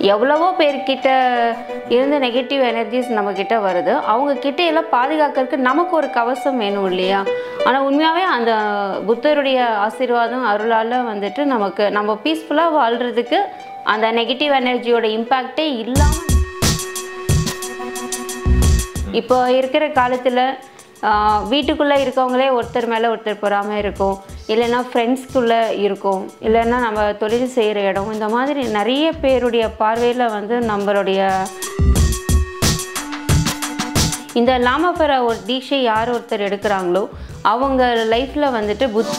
எவ்வளவோ பேர்கிட்ட இருந்து நெகட்டிவ் எனர்ஜிஸ் நம்மக்கிட்ட வருது அவங்க கிட்ட எல்லாம் பாதுகாக்கிறதுக்கு நமக்கு ஒரு கவசம் வேணும் இல்லையா ஆனால் உண்மையாகவே அந்த புத்தருடைய ஆசீர்வாதம் அருளால் வந்துட்டு நமக்கு நம்ம பீஸ்ஃபுல்லாக வாழ்கிறதுக்கு அந்த நெகட்டிவ் எனர்ஜியோட இம்பேக்டே இல்லாமல் இப்போ இருக்கிற காலத்தில் வீட்டுக்குள்ளே இருக்கவங்களே ஒருத்தர் மேலே ஒருத்தர் பொறாமல் இருக்கும் இல்லைன்னா ஃப்ரெண்ட்ஸ்குள்ளே இருக்கும் இல்லைன்னா நம்ம தொழில் செய்கிற இடம் இந்த மாதிரி நிறைய பேருடைய பார்வையில் வந்து நம்மளுடைய இந்த லாமபெரா ஒரு தீட்சை யார் ஒருத்தர் எடுக்கிறாங்களோ அவங்க லைஃப்பில் வந்துட்டு புத்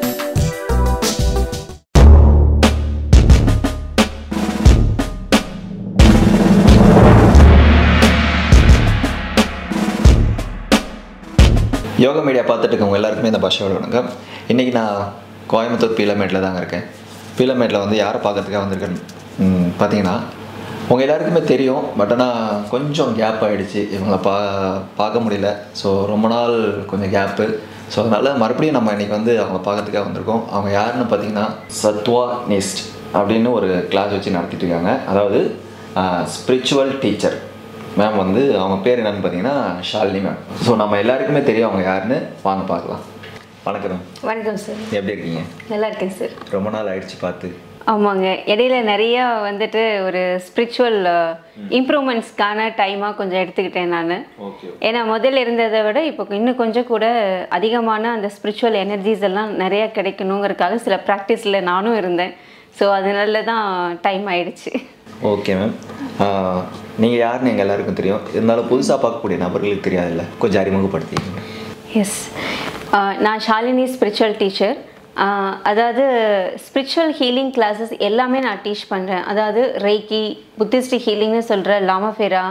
யோகா மீடியா பார்த்துட்டு இருக்கவங்க எல்லாருக்குமே இந்த பாஷையோட வணக்கம் இன்றைக்கி நான் கோயம்புத்தூர் பீலமேட்டில் தாங்க இருக்கேன் பீலமேட்டில் வந்து யாரை பார்க்கறதுக்காக வந்திருக்கேன்னு ம், பார்த்தீங்கன்னா உங்கள் எல்லாருக்குமே தெரியும் பட் ஆனால் கொஞ்சம் கேப் ஆகிடுச்சு இவங்கள பா பார்க்க முடியல ஸோ ரொம்ப நாள் கொஞ்சம் கேப்பு ஸோ அதனால் மறுபடியும் நம்ம இன்றைக்கி வந்து அவங்க பார்க்கறதுக்காக வந்திருக்கோம் அவங்க யாருன்னு பார்த்தீங்கன்னா சத்வா நெஸ்ட் அப்படின்னு ஒரு கிளாஸ் வச்சு நடத்திட்டு இருக்காங்க அதாவது ஸ்பிரிச்சுவல் டீச்சர் மேம் வந்து அவங்க பேர் என்னன்னு பார்த்தீங்கன்னா ஷாலினி மேம் ஸோ நம்ம எல்லாருக்குமே தெரியும் அவங்க யாருன்னு வாங்க பார்க்கலாம் வணக்கம் மேம் வணக்கம் சார் எப்படி இருக்கீங்க நல்லா இருக்கேன் சார் ரொம்ப நாள் ஆயிடுச்சு பார்த்து ஆமாங்க இடையில நிறைய வந்துட்டு ஒரு ஸ்பிரிச்சுவல் இம்ப்ரூவ்மெண்ட்ஸ்க்கான டைமாக கொஞ்சம் எடுத்துக்கிட்டேன் நான் ஓகே ஏன்னா முதல்ல இருந்ததை விட இப்போ இன்னும் கொஞ்சம் கூட அதிகமான அந்த ஸ்பிரிச்சுவல் எனர்ஜிஸ் எல்லாம் நிறைய கிடைக்கணுங்கிறதுக்காக சில ப்ராக்டிஸில் நானும் இருந்தேன் ஸோ அதனால தான் டைம் ஆயிடுச்சு ஓகே மேம் நீங்கள் யாருன்னு எங்கள் எல்லாருக்கும் தெரியும் இருந்தாலும் புதுசாக பார்க்கக்கூடிய நபர்களுக்கு தெரியாதுல்ல கொஞ்சம் அறிமுகப்படுத்திக்கங்க எஸ் நான் ஷாலினி ஸ்பிரிச்சுவல் டீச்சர் அதாவது ஸ்பிரிச்சுவல் ஹீலிங் கிளாஸஸ் எல்லாமே நான் டீச் பண்ணுறேன் அதாவது ரெய்கி புத்திஸ்ட் ஹீலிங்னு சொல்கிற லாமஃபெரா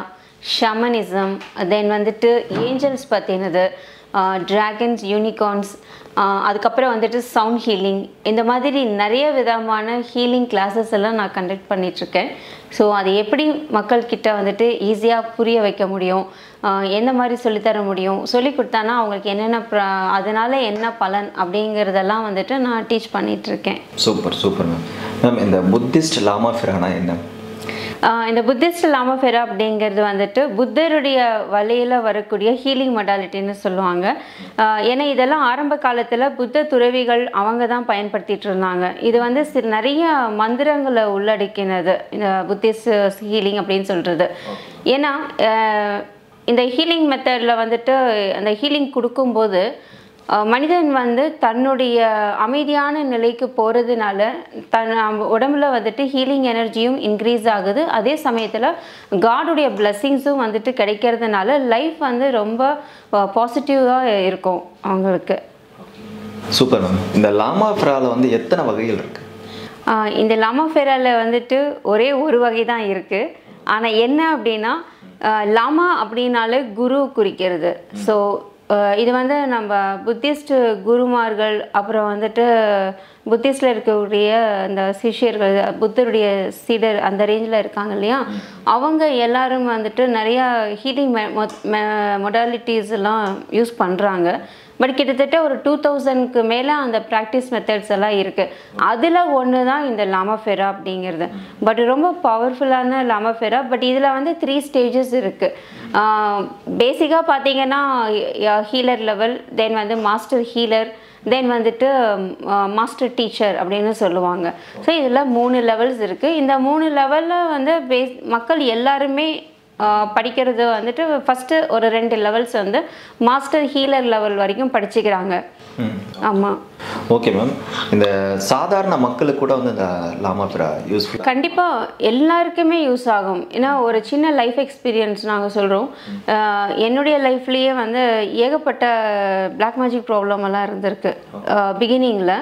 ஷமனிசம் தென் வந்துட்டு ஏஞ்சல்ஸ் பற்றினது ட்ராகன்ஸ் யூனிகார்ன்ஸ் அதுக்கப்புறம் வந்துட்டு சவுண்ட் ஹீலிங் இந்த மாதிரி நிறைய விதமான ஹீலிங் கிளாஸஸ் எல்லாம் நான் கண்டக்ட் பண்ணிகிட்ருக்கேன் ஸோ அது எப்படி மக்கள்கிட்ட வந்துட்டு ஈஸியாக புரிய வைக்க முடியும் ஆஹ் எந்த மாதிரி சொல்லித்தர முடியும் சொல்லி கொடுத்தானா அவங்களுக்கு என்னென்ன ப்ர அதனால் என்ன பலன் அப்படிங்கிறதெல்லாம் வந்துட்டு நான் டீச் பண்ணிகிட்ருக்கேன் சூப்பர் சூப்பர் மேம் மேம் இந்த புத்திஸ்ட் லாமா ஃபிரானா என்ன ஆஹ் இந்த புத்திஸ்ட் லாமஃபெரா அப்படிங்கிறது வந்துட்டு புத்தருடைய வழியில் வரக்கூடிய ஹீலிங் மொடாலிட்டின்னு சொல்லுவாங்க ஆஹ் ஏன்னா இதெல்லாம் ஆரம்ப காலத்தில் புத்த துறவிகள் அவங்க தான் பயன்படுத்திட்டு இருந்தாங்க இது வந்து சி நிறைய மந்திரங்களை உள்ளடக்கினது இந்த புத்திஸ்ட் ஹீலிங் அப்படின்னு சொல்கிறது ஏன்னா ஆஹ் இந்த ஹீலிங் மெத்தடில் வந்துட்டு அந்த ஹீலிங் கொடுக்கும்போது அஹ் மனிதன் வந்து தன்னுடைய அமைதியான நிலைக்கு போகிறதுனால தன் அவ உடம்புல வந்துட்டு ஹீலிங் எனர்ஜியும் இன்க்ரீஸ் ஆகுது அதே சமயத்தில் காடுடைய பிளெஸ்ஸிங்ஸும் வந்துட்டு கிடைக்கிறதுனால லைஃப் வந்து ரொம்ப பாசிட்டிவாக இருக்கும் அவங்களுக்கு சூப்பர் மேம் இந்த லாமா ஃபிராவில் வந்து எத்தனை வகைகள் இருக்குது ஆஹ் இந்த லாமாஃபெரால வந்துட்டு ஒரே ஒரு வகை தான் இருக்குது ஆனால் என்ன அப்படின்னா ஆஹ் லாமா அப்படின்னாலே குரு குறிக்கிறது ஸோ இது வந்து நம்ம புத்திஸ்ட் குருமார்கள் அப்புறம் வந்துட்டு புத்திஸ்டில் இருக்கக்கூடிய அந்த சிஷ்யர்கள் புத்தருடைய சீடர் அந்த ரேஞ்சில் இருக்காங்க இல்லையா அவங்க எல்லாரும் வந்துட்டு நிறையா ஹீலிங் மொடாலிட்டிஸ் எல்லாம் யூஸ் பண்ணுறாங்க பட் கிட்டத்தட்ட ஒரு டூ தௌசண்ட்க்கு மேலே அந்த ப்ராக்டிஸ் மெத்தட்ஸ் எல்லாம் இருக்குது அதில் ஒன்று தான் இந்த லாமஃபெரா அப்படிங்கிறது பட் ரொம்ப பவர்ஃபுல்லான லாமஃபெரா பட் இதில் வந்து த்ரீ ஸ்டேஜஸ் இருக்குது பேசிக்காக பார்த்தீங்கன்னா ஹீலர் லெவல் தென் வந்து மாஸ்டர் ஹீலர் தென் வந்துட்டு மாஸ்டர் டீச்சர் அப்படின்னு சொல்லுவாங்க ஸோ இதில் மூணு லெவல்ஸ் இருக்குது இந்த மூணு லெவலில் வந்து பேஸ் மக்கள் எல்லாருமே ஆஹ் படிக்கிறது வந்துட்டு ஃபஸ்ட்டு ஒரு ரெண்டு லெவல்ஸ் வந்து மாஸ்டர் ஹீலர் லெவல் வரைக்கும் படிச்சுக்கிறாங்க ஆமாம் ஓகே மேம் இந்த சாதாரண மக்களுக்கு கூட வந்து இந்த லாமா ஃபிரா யூஸ்ஃபுல் கண்டிப்பாக எல்லாருக்குமே யூஸ் ஆகும் ஏன்னா ஒரு சின்ன லைஃப் எக்ஸ்பீரியன்ஸ் நாங்கள் சொல்கிறோம் என்னுடைய லைஃப்லேயே வந்து ஏகப்பட்ட பிளாக் மேஜிக் ப்ராப்ளம் எல்லாம் இருந்திருக்கு பிகினிங்கில்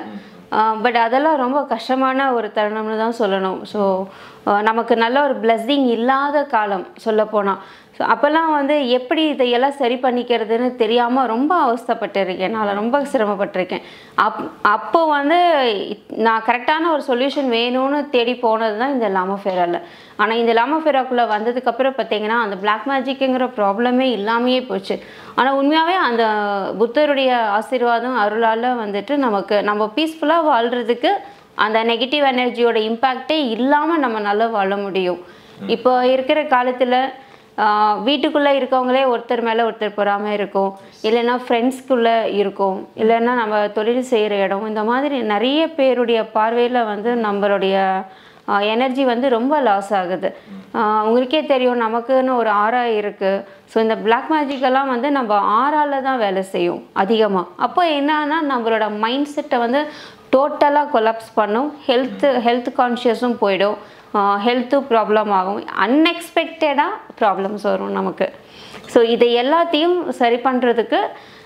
பட் அதெல்லாம் ரொம்ப கஷ்டமான ஒரு தருணம்னு தான் சொல்லணும் ஸோ நமக்கு நல்ல ஒரு பிளஸ்ஸிங் இல்லாத காலம் சொல்லப்போனால் ஸோ அப்போல்லாம் வந்து எப்படி இதையெல்லாம் சரி பண்ணிக்கிறதுன்னு தெரியாமல் ரொம்ப அவஸ்தைப்பட்டிருக்கேன் நான் ரொம்ப சிரமப்பட்டிருக்கேன் அப் அப்போ வந்து நான் கரெக்டான ஒரு சொல்யூஷன் வேணும்னு தேடி போனது தான் இந்த லாமஃபேராவில் ஆனால் இந்த லாமஃபேராக்குள்ளே வந்ததுக்கப்புறம் பார்த்தீங்கன்னா அந்த பிளாக் மேஜிக்குங்கிற ப்ராப்ளமே இல்லாமையே போச்சு ஆனால் உண்மையாகவே அந்த புத்தருடைய ஆசீர்வாதம் அருளால் வந்துட்டு நமக்கு நம்ம பீஸ்ஃபுல்லாக வாழ்கிறதுக்கு அந்த நெகட்டிவ் எனர்ஜியோட இம்பேக்டே இல்லாமல் நம்ம நல்லா வாழ முடியும் இப்போ இருக்கிற காலத்தில் வீட்டுக்குள்ளே இருக்கவங்களே ஒருத்தர் மேலே ஒருத்தர் பொறாமல் இருக்கும் இல்லைன்னா ஃப்ரெண்ட்ஸ்குள்ளே இருக்கும் இல்லைன்னா நம்ம தொழில் செய்கிற இடம் இந்த மாதிரி நிறைய பேருடைய பார்வையில் வந்து நம்மளுடைய எனர்ஜி வந்து ரொம்ப லாஸ் ஆகுது ஆஹ் உங்களுக்கே தெரியும் நமக்குன்னு ஒரு ஆறா இருக்குது ஸோ இந்த பிளாக் மேஜிக்கெல்லாம் வந்து நம்ம ஆறால தான் வேலை செய்யும் அதிகமாக அப்போ என்னன்னா நம்மளோட மைண்ட் செட்டை வந்து டோட்டலாக கொலாப்ஸ் பண்ணும் ஹெல்த்து ஹெல்த் கான்ஷியஸும் போயிடும் ஹெல்த்தும் ப்ராப்ளம் ஆகும் அன்எக்ஸ்பெக்டடாக ப்ராப்ளம்ஸ் வரும் நமக்கு ஸோ இதை எல்லாத்தையும் சரி பண்ணுறதுக்கு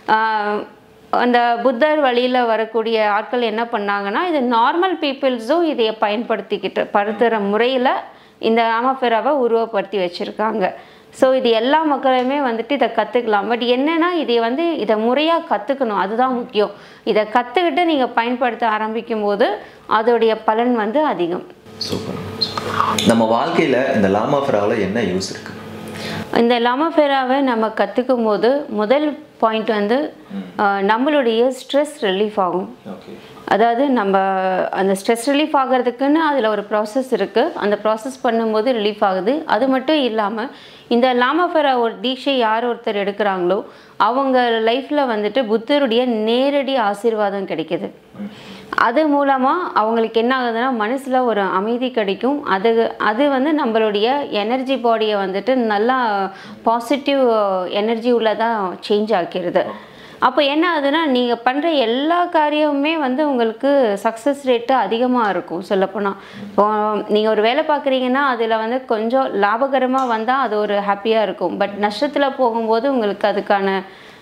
அந்த புத்தர் வழியில் வரக்கூடிய ஆட்கள் என்ன பண்ணாங்கன்னா இது நார்மல் பீப்புள்ஸும் இதை பயன்படுத்திக்கிட்டு படுத்துகிற முறையில் இந்த ராமபெராவை உருவப்படுத்தி வச்சுருக்காங்க ஸோ இது எல்லா மக்களுமே வந்துட்டு இதை கற்றுக்கலாம் பட் என்னென்னா இதை வந்து இதை முறையாக கற்றுக்கணும் அதுதான் முக்கியம் இதை கற்றுக்கிட்டு நீங்கள் பயன்படுத்த ஆரம்பிக்கும் போது அதோடைய பலன் வந்து அதிகம் சூப்பர் நம்ம வாழ்க்கையில் இந்த லாமா ஃப்ராவில் என்ன யூஸ் இருக்குது இந்த லாமஃபெராவை நம்ம கற்றுக்கும் போது முதல் பாயிண்ட் வந்து ஆஹ், நம்மளுடைய ஸ்ட்ரெஸ் ரிலீஃப் ஆகும் ஓகே அதாவது நம்ம அந்த ஸ்ட்ரெஸ் ரிலீஃப் ஆகிறதுக்குன்னு அதில் ஒரு ப்ராசஸ் இருக்குது அந்த ப்ராசஸ் பண்ணும்போது ரிலீஃப் ஆகுது அது மட்டும் இல்லாமல் இந்த லாமஃபெரா ஒரு தீட்சை யார் ஒருத்தர் எடுக்கிறாங்களோ அவங்க லைஃப்பில் வந்துட்டு புத்தருடைய நேரடி ஆசீர்வாதம் கிடைக்குது அது மூலமாக அவங்களுக்கு என்ன ஆகுதுன்னா மனசில் ஒரு அமைதி கிடைக்கும் அது அது வந்து நம்மளுடைய எனர்ஜி பாடியை வந்துட்டு நல்லா பாசிட்டிவ் எனர்ஜி உள்ளதாக சேஞ்ச் ஆக்கிடுது அப்போ என்ன ஆகுதுன்னா நீங்கள் பண்ணுற எல்லா காரியமுமே வந்து உங்களுக்கு சக்ஸஸ் ரேட்டு அதிகமாக இருக்கும் சொல்லப்போனால் இப்போ நீங்கள் ஒரு வேலை பார்க்குறீங்கன்னா அதில் வந்து கொஞ்சம் லாபகரமாக வந்தால் அது ஒரு ஹாப்பியாக இருக்கும் பட் நஷ்டத்தில் போகும்போது உங்களுக்கு அதுக்கான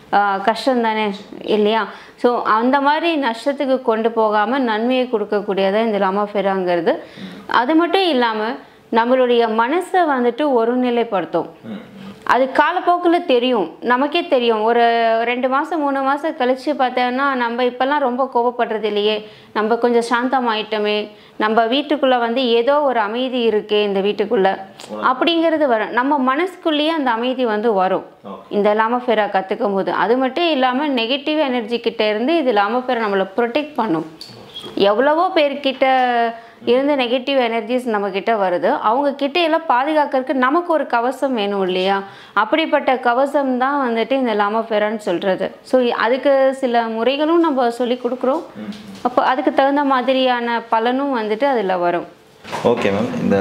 கஷ்டம் தானே இல்லையா ஸோ அந்த மாதிரி நஷ்டத்துக்கு கொண்டு போகாமல் நன்மையை கொடுக்கக்கூடியதான் இந்த லாமாஃபெராங்கிறது அது மட்டும் இல்லாமல் நம்மளுடைய மனசை வந்துட்டு ஒருநிலைப்படுத்தும் அது காலப்போக்கில் தெரியும் நமக்கே தெரியும் ஒரு ரெண்டு மாதம் மூணு மாதம் கழித்து பார்த்தோன்னா நம்ம இப்போல்லாம் ரொம்ப கோபப்படுறது இல்லையே நம்ம கொஞ்சம் சாந்தமாயிட்டோமே நம்ம வீட்டுக்குள்ளே வந்து ஏதோ ஒரு அமைதி இருக்கே இந்த வீட்டுக்குள்ளே அப்படிங்கிறது வரும் நம்ம மனசுக்குள்ளேயே அந்த அமைதி வந்து வரும் இந்த லாமஃபெரா கற்றுக்கும் போது அது மட்டும் இல்லாமல் நெகட்டிவ் எனர்ஜி கிட்ட இருந்து இது லாமஃபெரா நம்மளை ப்ரொடெக்ட் பண்ணும் எவ்வளவோ பேர்கிட்ட இருந்து நெகட்டிவ் எனர்ஜிஸ் நம்மக்கிட்ட வருது அவங்க கிட்ட எல்லாம் பாதுகாக்கிறதுக்கு நமக்கு ஒரு கவசம் வேணும் இல்லையா அப்படிப்பட்ட கவசம் தான் வந்துட்டு இந்த லாமஃபெரான்னு சொல்கிறது ஸோ அதுக்கு சில முறைகளும் நம்ம சொல்லி கொடுக்குறோம் அப்போ அதுக்கு தகுந்த மாதிரியான பலனும் வந்துட்டு அதில் வரும் ஓகே மேம் இந்த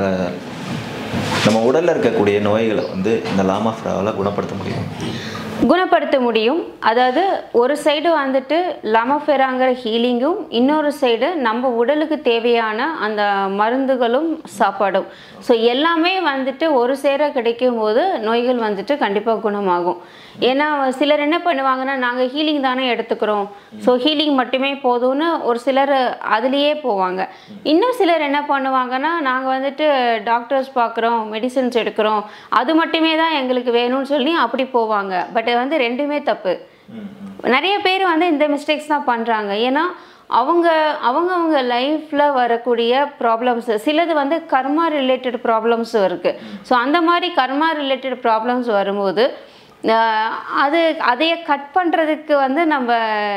நம்ம உடலில் இருக்கக்கூடிய நோய்களை வந்து இந்த லாமா ஃப்ராவில் குணப்படுத்த முடியும் குணப்படுத்த முடியும் அதாவது ஒரு சைடு வந்துட்டு லமஃபெராங்கிற ஹீலிங்கும் இன்னொரு சைடு நம்ம உடலுக்கு தேவையான அந்த மருந்துகளும் சாப்பாடும் ஸோ எல்லாமே வந்துட்டு ஒரு சேர கிடைக்கும் போது நோய்கள் வந்துட்டு கண்டிப்பாக குணமாகும் ஏன்னா சிலர் என்ன பண்ணுவாங்கன்னா நாங்கள் ஹீலிங் தானே எடுத்துக்கிறோம் ஸோ ஹீலிங் மட்டுமே போதும்னு ஒரு சிலர் அதுலேயே போவாங்க இன்னும் சிலர் என்ன பண்ணுவாங்கன்னா நாங்கள் வந்துட்டு டாக்டர்ஸ் பார்க்குறோம் மெடிசின்ஸ் எடுக்கிறோம் அது மட்டுமே தான் எங்களுக்கு வேணும்னு சொல்லி அப்படி போவாங்க பட் வந்து ரெண்டுமே தப்பு நிறைய பேர் வந்து இந்த மிஸ்டேக்ஸ் தான் பண்ணுறாங்க ஏன்னா அவங்க அவங்கவுங்க லைஃப்பில் வரக்கூடிய ப்ராப்ளம்ஸ் சிலது வந்து கர்மா ரிலேட்டட் ப்ராப்ளம்ஸும் இருக்குது ஸோ அந்த மாதிரி கர்மா ரிலேட்டட் ப்ராப்ளம்ஸ் வரும்போது ஆஹ் அது அதைய கட் பண்ணுறதுக்கு வந்து நம்ம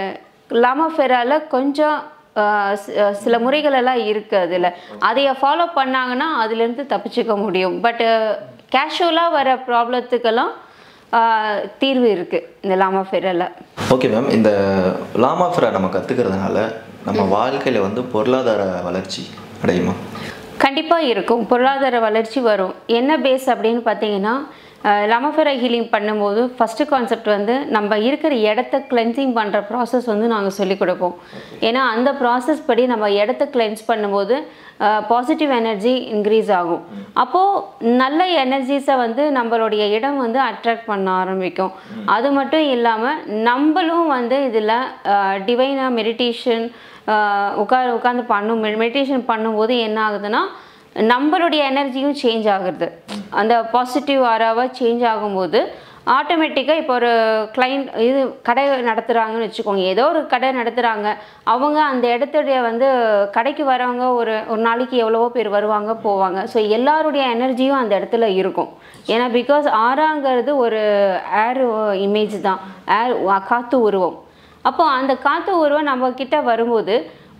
லாமஃபெரால கொஞ்சம் ஆஹ் சி- ஆஹ் சில முறைகள் எல்லாம் இருக்குது அதில் அதைய ஃபாலோ பண்ணாங்கன்னா அதுலேருந்து தப்பிச்சுக்க முடியும் பட்டு கேஷுவலாக வர ப்ராப்ளத்துக்கெல்லாம் ஆஹ் தீர்வு இருக்குது இந்த லாமஃபெரால ஓகே மேம் இந்த லாமா ஃப்ரா நம்ம கற்றுக்கிறதுனால நம்ம வாழ்க்கையில் வந்து பொருளாதார வளர்ச்சி அடையுமா கண்டிப்பாக இருக்கும் பொருளாதார வளர்ச்சி வரும் என்ன பேஸ் அப்படின்னு பார்த்தீங்கன்னா லமஃபெரா ஹீலிங் பண்ணும்போது ஃபஸ்ட்டு கான்செப்ட் வந்து நம்ம இருக்கிற இடத்த கிளென்சிங் பண்ணுற ப்ராசஸ் வந்து நாங்கள் சொல்லிக் கொடுப்போம் ஏன்னா அந்த ப்ராசஸ் படி நம்ம இடத்த கிளென்ஸ் பண்ணும்போது பாசிட்டிவ் எனர்ஜி இன்க்ரீஸ் ஆகும் அப்போது நல்ல எனர்ஜிஸை வந்து நம்மளுடைய இடம் வந்து அட்ராக்ட் பண்ண ஆரம்பிக்கும் அது மட்டும் இல்லாமல் நம்மளும் வந்து இதில் டிவைனாக மெடிடேஷன் உட்கா உட்காந்து பண்ணும் மெடிடேஷன் பண்ணும்போது என்ன ஆகுதுன்னா நம்மளுடைய எனர்ஜியும் சேஞ்ச் ஆகுது அந்த பாசிட்டிவ் ஆராவாக சேஞ்ச் ஆகும்போது ஆட்டோமேட்டிக்காக இப்போ ஒரு கிளைண்ட் இது கடை நடத்துகிறாங்கன்னு வச்சுக்கோங்க ஏதோ ஒரு கடை நடத்துகிறாங்க அவங்க அந்த இடத்துடைய வந்து கடைக்கு வரவங்க ஒரு ஒரு நாளைக்கு எவ்வளவோ பேர் வருவாங்க போவாங்க ஸோ எல்லாருடைய எனர்ஜியும் அந்த இடத்துல இருக்கும் ஏன்னா பிகாஸ் ஆறாங்கிறது ஒரு ஏர் இமேஜ் தான் ஏர் காற்று உருவம் அப்போ அந்த காற்று உருவம் நம்ம கிட்ட வரும்போது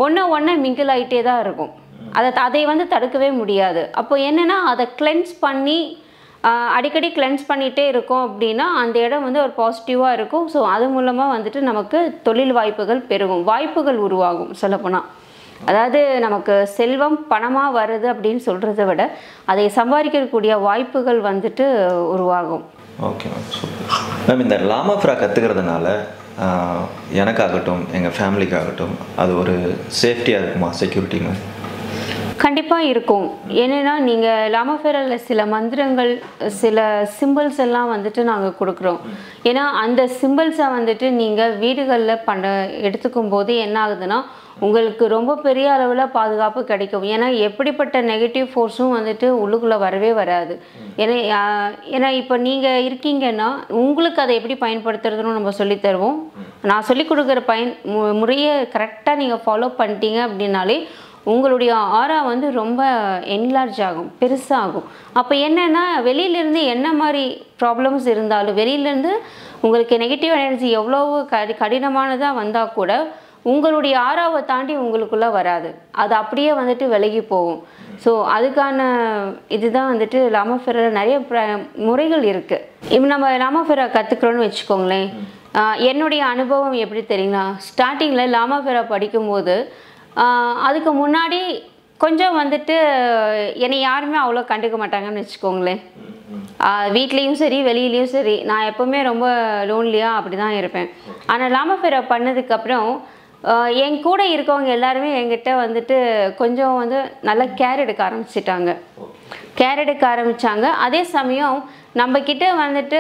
ஒன்று ஒன்று மிங்கிள் ஆகிட்டே தான் இருக்கும் அதை அதை வந்து தடுக்கவே முடியாது அப்போ என்னென்னா அதை கிளென்ஸ் பண்ணி ஆஹ், அடிக்கடி கிளென்ஸ் பண்ணிகிட்டே இருக்கோம் அப்படின்னா அந்த இடம் வந்து ஒரு பாசிட்டிவாக இருக்கும் ஸோ அது மூலமாக வந்துட்டு நமக்கு தொழில் வாய்ப்புகள் பெருகும் வாய்ப்புகள் உருவாகும் சொல்லப்போனால் அதாவது நமக்கு செல்வம் பணமாக வருது அப்படின்னு சொல்கிறத விட அதை சம்பாதிக்கக்கூடிய வாய்ப்புகள் வந்துட்டு உருவாகும் ஓகே மேம் சூப்பர் மேம் இந்த லாமாஃப்ரா கற்றுக்கிறதுனால எனக்காகட்டும் எங்கள் ஃபேமிலிக்காகட்டும் அது ஒரு சேஃப்டியாக இருக்குமா செக்யூரிட்டி மேம் கண்டிப்பாக இருக்கும் ஏன்னா நீங்கள் லாமஃபெரலில் சில மந்திரங்கள் சில சிம்பிள்ஸ் எல்லாம் வந்துட்டு நாங்கள் கொடுக்குறோம் ஏன்னா அந்த சிம்பிள்ஸை வந்துட்டு நீங்கள் வீடுகளில் பண்ண எடுத்துக்கும் போது என்ன ஆகுதுன்னா உங்களுக்கு ரொம்ப பெரிய அளவில் பாதுகாப்பு கிடைக்கும் ஏன்னா எப்படிப்பட்ட நெகட்டிவ் ஃபோர்ஸும் வந்துட்டு உள்ளுக்குள்ளே வரவே வராது ஏன்னா ஆஹ், ஏன்னா இப்போ நீங்கள் இருக்கீங்கன்னா உங்களுக்கு அதை எப்படி பயன்படுத்துறதுன்னு நம்ம சொல்லித் தருவோம் நான் சொல்லிக் கொடுக்குற பயன் மு- முறையை கரெக்டாக நீங்கள் ஃபாலோ பண்ணிட்டீங்க அப்படின்னாலே உங்களுடைய ஆரா வந்து ரொம்ப என்லார்ஜ் ஆகும் பெருசாகும் அப்போ என்னென்னா வெளியிலேருந்து என்ன மாதிரி ப்ராப்ளம்ஸ் இருந்தாலும் வெளியிலேருந்து உங்களுக்கு நெகட்டிவ் எனர்ஜி எவ்வளோ கடி கடினமானதாக வந்தால் கூட உங்களுடைய ஆறாவை தாண்டி உங்களுக்குள்ளே வராது அது அப்படியே வந்துட்டு விலகி போகும் ஸோ அதுக்கான இதுதான் வந்துட்டு லாமஃபெரா நிறைய பிர- முறைகள் இருக்குது இப்போ நம்ம லாமஃபெரா கற்றுக்குறோன்னு வச்சுக்கோங்களேன் ஆஹ் என்னுடைய அனுபவம் எப்படி தெரியுங்களா ஸ்டார்டிங்கில் லாமஃபெரா படிக்கும்போது ஆஹ் அதுக்கு முன்னாடி கொஞ்சம் வந்துட்டு என்னை யாருமே அவ்வளோ கண்டுக்க மாட்டாங்கன்னு வச்சுக்கோங்களேன் வீட்லேயும் சரி வெளியிலையும் சரி நான் எப்போவுமே ரொம்ப லோன்லியாக அப்படி தான் இருப்பேன் ஆனால் லாமஃபெரா பண்ணதுக்கப்புறம் என் கூட இருக்கவங்க எல்லாருமே என்கிட்ட வந்துட்டு கொஞ்சம் வந்து நல்லா கேர் எடுக்க ஆரம்பிச்சிட்டாங்க கேர் எடுக்க ஆரம்பித்தாங்க அதே சமயம் நம்மக்கிட்ட வந்துட்டு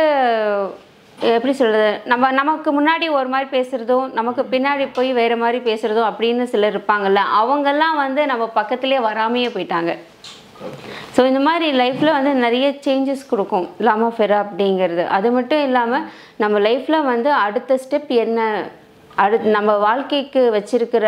எப்படி சொல்கிறது நம்ம நமக்கு முன்னாடி ஒரு மாதிரி பேசுகிறதும் நமக்கு பின்னாடி போய் வேறு மாதிரி பேசுகிறதும் அப்படின்னு சிலர் இருப்பாங்கல்ல அவங்கெல்லாம் வந்து நம்ம பக்கத்துலேயே வராமையே போயிட்டாங்க ஸோ இந்த மாதிரி லைஃப்பில் வந்து நிறைய சேஞ்சஸ் கொடுக்கும் லாமாஃபெரா அப்படிங்கிறது அது மட்டும் இல்லாமல் நம்ம லைஃப்பில் வந்து அடுத்த ஸ்டெப் என்ன அடுத்து நம்ம வாழ்க்கைக்கு வச்சிருக்கிற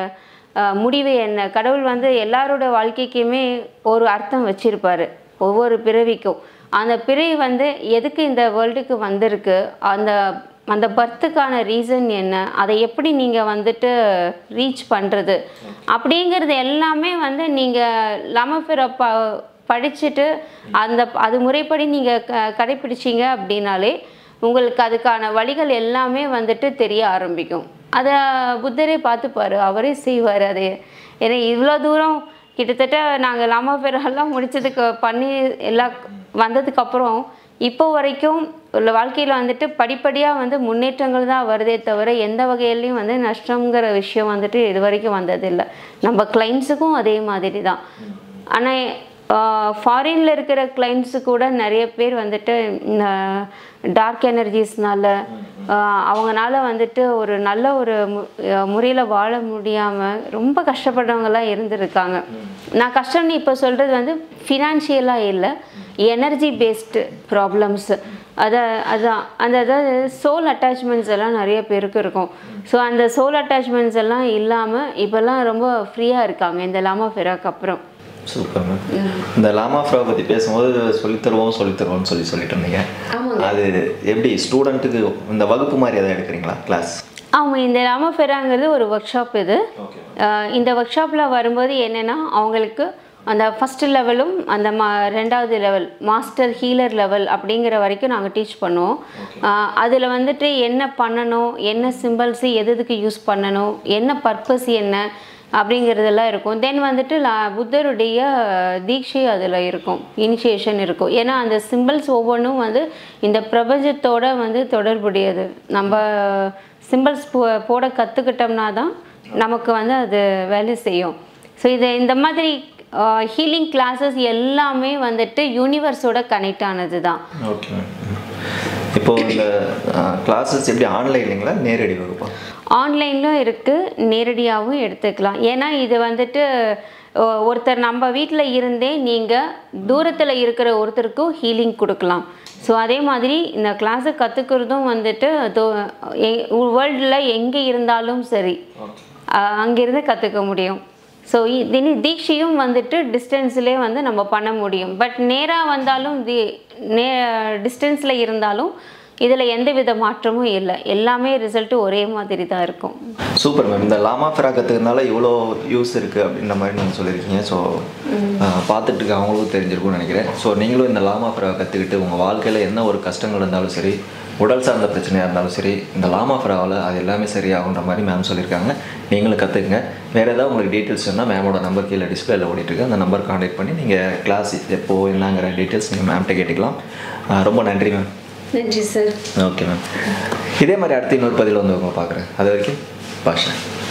அஹ், முடிவு என்ன கடவுள் வந்து எல்லாரோட வாழ்க்கைக்குமே ஒரு அர்த்தம் வச்சிருப்பாரு ஒவ்வொரு பிறவிக்கும் அந்த பிறவி வந்து எதுக்கு இந்த வேர்ல்டுக்கு வந்திருக்கு அந்த அந்த பர்த்துக்கான ரீசன் என்ன அதை எப்படி நீங்கள் வந்துட்டு ரீச் பண்ணுறது அப்படிங்கிறது எல்லாமே வந்து நீங்கள் லமஃபிர ப படிச்சுட்டு அந்த அது முறைப்படி நீங்கள் க கடைப்பிடிச்சீங்க அப்படின்னாலே உங்களுக்கு அதுக்கான வழிகள் எல்லாமே வந்துட்டு தெரிய ஆரம்பிக்கும் அதை புத்தரே பார்த்துப்பாரு அவரே செய்வார் அது ஏன்னா இவ்வளோ தூரம் கிட்டத்தட்ட நாங்கள் லாமாபெரெல்லாம் முடிச்சதுக்கு பண்ணி எல்லாம் வந்ததுக்கப்புறம் இப்போ வரைக்கும் உள்ள வாழ்க்கையில் வந்துட்டு படிப்படியாக வந்து முன்னேற்றங்கள் தான் வருதே தவிர எந்த வகையிலையும் வந்து நஷ்டங்கிற விஷயம் வந்துட்டு இது வரைக்கும் வந்ததில்லை நம்ம கிளைண்ட்ஸுக்கும் அதே மாதிரி தான் ஆனால் ஃபாரினில் இருக்கிற கிளைண்ட்ஸு கூட நிறைய பேர் வந்துட்டு இந்த டார்க் எனர்ஜிஸ்னால அவங்கனால வந்துட்டு ஒரு நல்ல ஒரு முறையில் வாழ முடியாமல் ரொம்ப கஷ்டப்படுறவங்கலாம் இருந்திருக்காங்க நான் கஷ்டம்னு இப்போ சொல்கிறது வந்து ஃபினான்ஷியலாக இல்லை எனர்ஜி பேஸ்டு ப்ராப்ளம்ஸ் அதை அதான் அந்த அதாவது சோல் அட்டாச்மெண்ட்ஸ் எல்லாம் நிறைய பேருக்கு இருக்கும் ஸோ அந்த சோல் அட்டாச்மெண்ட்ஸ் எல்லாம் இல்லாமல் இப்போல்லாம் ரொம்ப ஃப்ரீயாக இருக்காங்க இந்த லாமா ஃபெராக்கு அப்புறம் சூப்பர் மேம் இந்த லாமா ஃப்ராவை பற்றி பேசும்போது சொல்லித் தருவோம் சொல்லித் தருவோம்னு சொல்லி சொல்லிட்டு இருந்தீங்க அது எப்படி ஸ்டூடெண்ட்டுக்கு இந்த வகுப்பு மாதிரி எதாவது எடுக்கிறீங்களா கிளாஸ் ஆமாம் இந்த லாமா ஃபெராங்கிறது ஒரு ஒர்க் ஷாப் இது ஓகே அஹ் இந்த ஒர்க் ஷாப்பில் வரும்போது என்னென்னா அவங்களுக்கு அந்த ஃபஸ்ட்டு லெவலும் அந்த மா ரெண்டாவது லெவல் மாஸ்டர் ஹீலர் லெவல் அப்படிங்கிற வரைக்கும் நாங்கள் டீச் பண்ணுவோம் அதில் வந்துட்டு என்ன பண்ணணும் என்ன சிம்பிள்ஸு எது எதுக்கு யூஸ் பண்ணணும் என்ன பர்பஸ் என்ன அப்படிங்கிறதெல்லாம் இருக்கும் தென் வந்துட்டு லா புத்தருடைய தீட்சை அதில் இருக்கும் இனிஷியேஷன் இருக்கும் ஏன்னா அந்த சிம்பிள்ஸ் ஒவ்வொன்றும் வந்து இந்த பிரபஞ்சத்தோட வந்து தொடர்புடையது நம்ம சிம்பிள்ஸ் போ போட கற்றுக்கிட்டோம்னா தான் நமக்கு வந்து அது வேலை செய்யும் ஸோ இது இந்த மாதிரி ஹீலிங் கிளாஸஸ் எல்லாமே வந்துட்டு யூனிவர்ஸோட கனெக்ட் ஆனது தான் ஓகே மேம் இப்போ இந்த கிளாஸஸ் எப்படி ஆன்லைன்லைங்களா நேரடி வகுப்பா ஆன்லைன்லும் இருக்குது நேரடியாகவும் எடுத்துக்கலாம் ஏன்னா இது வந்துட்டு ஒ- ஒருத்தர் நம்ம வீட்டில் இருந்தே நீங்கள் தூரத்தில் இருக்கிற ஒருத்தருக்கும் ஹீலிங் கொடுக்கலாம் ஸோ அதே மாதிரி இந்த கிளாஸை கற்றுக்கிறதும் வந்துட்டு வேர்ல்டில் எங்கே இருந்தாலும் சரி அஹ் அங்கிருந்து கற்றுக்க முடியும் ஸோ தினி தீட்சையும் வந்துட்டு டிஸ்டன்ஸ்லேயே வந்து நம்ம பண்ண முடியும் பட் நேராக வந்தாலும் தி நே டிஸ்டன்ஸில் இருந்தாலும் இதில் எந்த வித மாற்றமும் இல்லை எல்லாமே ரிசல்ட்டு ஒரே மாதிரி தான் இருக்கும் சூப்பர் மேம் இந்த லாமா ஃபெரா கற்றுக்கிறதுனால இவ்வளோ யூஸ் இருக்குது அப்படின்ற மாதிரி நீங்கள் சொல்லியிருக்கீங்க ஸோ பார்த்துட்டு இருக்க அவங்களுக்கும் தெரிஞ்சிருக்கும்னு நினைக்கிறேன் ஸோ நீங்களும் இந்த லாமா ஃபெரா கற்றுக்கிட்டு உங்கள் வாழ்க்கையில் என்ன ஒரு கஷ்டங்கள் இருந்தாலும் சரி உடல் சார்ந்த பிரச்சனையாக இருந்தாலும் சரி இந்த லாமா ஃபெராவில் அது எல்லாமே சரியாகுன்ற மாதிரி மேம் சொல்லியிருக்காங்க நீங்களும் கற்றுக்குங்க வேறு ஏதாவது உங்களுக்கு டீட்டெயில்ஸ் வேணால் மேமோட நம்பர் கீழே டிஸ்பிளேல ஓடிட்டுருக்கு அந்த நம்பர் கான்டாக்ட் பண்ணி நீங்கள் கிளாஸ் எப்போ என்னங்கிற டீட்டெயில்ஸ் நீங்கள் மேம்கிட்ட கேட்டுக்கலாம் ஆஹ் ரொம்ப நன்றி மேம் நன்றி சார் ஓகே மேம் இதே மாதிரி அடுத்து இன்னொரு பதில் வந்து உங்களை பார்க்குறேன் அது வரைக்கும் பாஷா